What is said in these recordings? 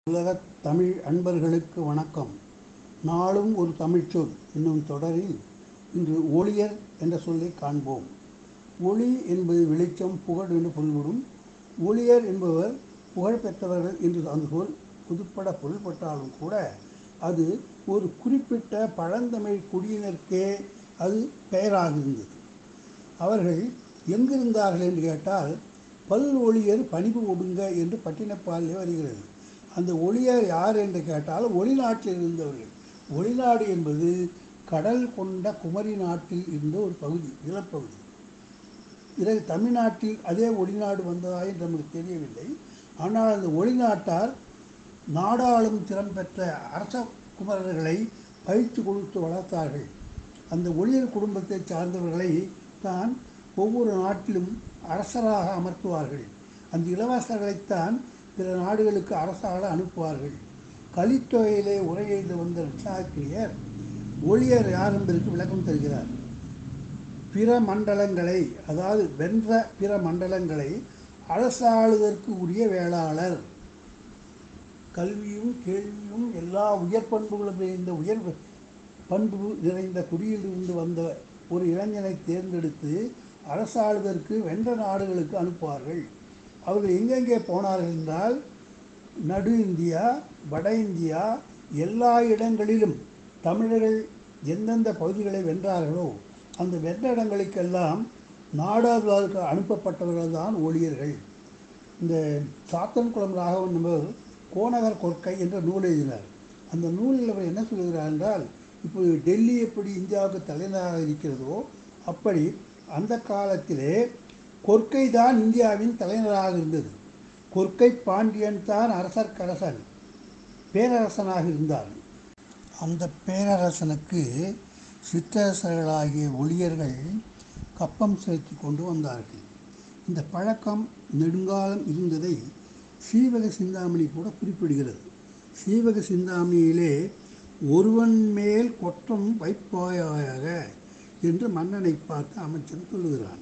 உலகத் தமிழ் அன்பர்களுக்கு வணக்கம் நாளும் ஒரு தமிழ்ச்சொல் என்னும் தொடரில் இன்று ஒளியர் என்ற சொல்லை காண்போம் ஒளி என்பது வெளிச்சம் புகழ் என்று பொருள்படும் ஒளியர் என்பவர் புகழ் பெற்றவர்கள் என்று அந்த சொல் புதுப்பட பொருள்பட்டாலும் கூட அது ஒரு குறிப்பிட்ட பழந்தமிழ் குடியினருக்கே அது பெயராக இருந்தது அவர்கள் எங்கிருந்தார்கள் என்று கேட்டால் பல் ஒளியர் பணிவு ஒடுங்க என்று பட்டினப்பாலிலே வருகிறது அந்த ஒளியர் யார் என்று கேட்டால் ஒளிநாட்டில் இருந்தவர்கள் ஒளிநாடு என்பது கடல் கொண்ட குமரி நாட்டில் இருந்த ஒரு பகுதி நிலப்பகுதி பிறகு தமிழ்நாட்டில் அதே ஒளிநாடு வந்ததா என்று நமக்கு தெரியவில்லை ஆனால் அந்த ஒளிநாட்டார் நாடாளும் திறம் பெற்ற அரச குமரர்களை பயிற்சி கொடுத்து வளர்த்தார்கள் அந்த ஒளியர் குடும்பத்தை சார்ந்தவர்களை தான் ஒவ்வொரு நாட்டிலும் அரசராக அமர்த்துவார்கள் அந்த இளவரசர்களைத்தான் பிற நாடுகளுக்கு அரசாக அனுப்புவார்கள் கலித்தொகையிலே உரை எழுத வந்த ரிஷாக்கிரியர் ஒளியர் யார் என்பதற்கு விளக்கம் தருகிறார் பிற மண்டலங்களை அதாவது வென்ற பிற மண்டலங்களை அரசாளுதற்கு உரிய வேளாளர் கல்வியும் கேள்வியும் எல்லா உயர் பண்புகளும் நிறைந்த உயர் பண்பு நிறைந்த குடியிலிருந்து வந்த ஒரு இளைஞனை தேர்ந்தெடுத்து அரசாளுதற்கு வென்ற நாடுகளுக்கு அனுப்புவார்கள் அவர்கள் எங்கெங்கே போனார்கள் என்றால் நடு இந்தியா வட இந்தியா எல்லா இடங்களிலும் தமிழர்கள் எந்தெந்த பகுதிகளை வென்றார்களோ அந்த வென்ற இடங்களுக்கெல்லாம் நாடாளுக்கு அனுப்பப்பட்டவர்கள் தான் ஊழியர்கள் இந்த சாத்தன்குளம் ராகவன் என்பவர் கோநகர் கொற்கை என்ற நூல் எழுதினார் அந்த நூலில் அவர் என்ன சொல்கிறார் என்றால் இப்போது டெல்லி எப்படி இந்தியாவுக்கு தலைநகராக இருக்கிறதோ அப்படி அந்த காலத்திலே கொற்கை தான் இந்தியாவின் தலைநகராக இருந்தது கொற்கை பாண்டியன் தான் அரசர்க்கரசன் பேரரசனாக இருந்தார் அந்த பேரரசனுக்கு சிற்றரசர்களாகிய ஒளியர்கள் கப்பம் செலுத்தி கொண்டு வந்தார்கள் இந்த பழக்கம் நெடுங்காலம் இருந்ததை சீவக சிந்தாமணி கூட குறிப்பிடுகிறது சீவக சிந்தாமணியிலே ஒருவன் மேல் கொற்றம் வைப்பாயாக என்று மன்னனை பார்த்து அமைச்சன் சொல்லுகிறான்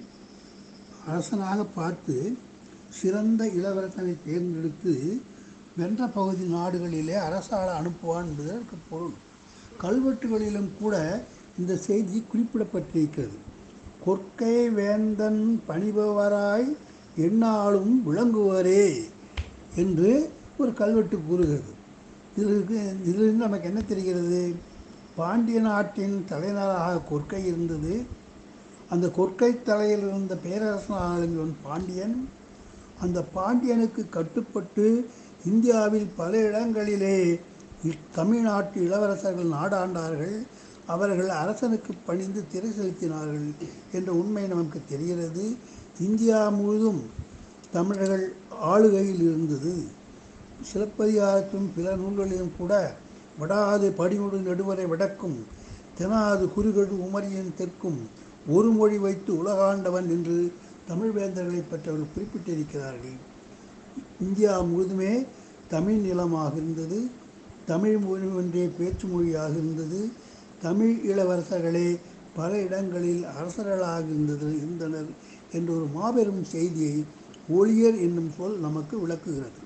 அரசனாக பார்த்து சிறந்த இளவரசனை தேர்ந்தெடுத்து வென்ற பகுதி நாடுகளிலே அரசாள அனுப்புவான் என்பதற்கு பொருள் கல்வெட்டுகளிலும் கூட இந்த செய்தி குறிப்பிடப்பட்டிருக்கிறது கொற்கை வேந்தன் பணிபவராய் எந்நாளும் விளங்குவரே என்று ஒரு கல்வெட்டு கூறுகிறது இதற்கு இதிலிருந்து நமக்கு என்ன தெரிகிறது பாண்டிய நாட்டின் தலைநகராக கொற்கை இருந்தது அந்த கொற்கை தலையில் இருந்த பேரரசனாளன் பாண்டியன் அந்த பாண்டியனுக்கு கட்டுப்பட்டு இந்தியாவில் பல இடங்களிலே தமிழ்நாட்டு இளவரசர்கள் நாடாண்டார்கள் அவர்கள் அரசனுக்கு பணிந்து திரை செலுத்தினார்கள் என்ற உண்மை நமக்கு தெரிகிறது இந்தியா முழுதும் தமிழர்கள் ஆளுகையில் இருந்தது சிலப்பதிகாரத்திலும் பிற நூல்களிலும் கூட வடாது படிமுடு நடுவரை வடக்கும் தெனாது குறுகடு உமரியின் தெற்கும் ஒரு மொழி வைத்து உலகாண்டவன் என்று தமிழ் வேந்தர்களை பற்றவர்கள் குறிப்பிட்டிருக்கிறார்கள் இந்தியா முழுதுமே தமிழ் நிலமாக இருந்தது தமிழ் மொழி ஒன்றே பேச்சு மொழியாக இருந்தது தமிழ் இளவரசர்களே பல இடங்களில் அரசர்களாக இருந்தது இருந்தனர் என்ற ஒரு மாபெரும் செய்தியை ஒளியர் என்னும் சொல் நமக்கு விளக்குகிறது